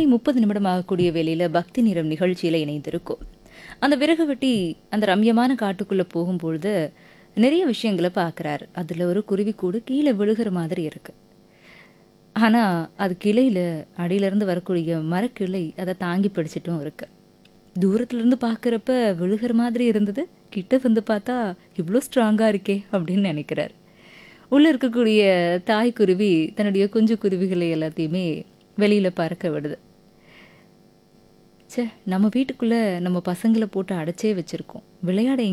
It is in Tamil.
முப்பது நிமிடம் ஆகக்கூடிய வேளையில் பக்தி நிறம் நிகழ்ச்சியில் இணைந்திருக்கும் அந்த விறகு வெட்டி அந்த ரம்யமான காட்டுக்குள்ளே போகும்பொழுது நிறைய விஷயங்களை பார்க்குறாரு அதில் ஒரு குருவிக்கூடு கீழே விழுகிற மாதிரி இருக்கு ஆனால் அது கிளையில் அடியிலேருந்து வரக்கூடிய மரக்கிளை அதை தாங்கி பிடிச்சிட்டும் இருக்கு தூரத்துலேருந்து பார்க்குறப்ப விழுகிற மாதிரி இருந்தது கிட்ட வந்து பார்த்தா இவ்வளோ ஸ்ட்ராங்காக இருக்கே அப்படின்னு நினைக்கிறார் உள்ளே இருக்கக்கூடிய தாய்க்குருவி தன்னுடைய குஞ்சு குருவிகளை எல்லாத்தையுமே வெளியில் பறக்க விடுது ச்சே நம்ம வீட்டுக்குள்ளே நம்ம பசங்களை போட்டு அடைச்சே வச்சுருக்கோம் விளையாட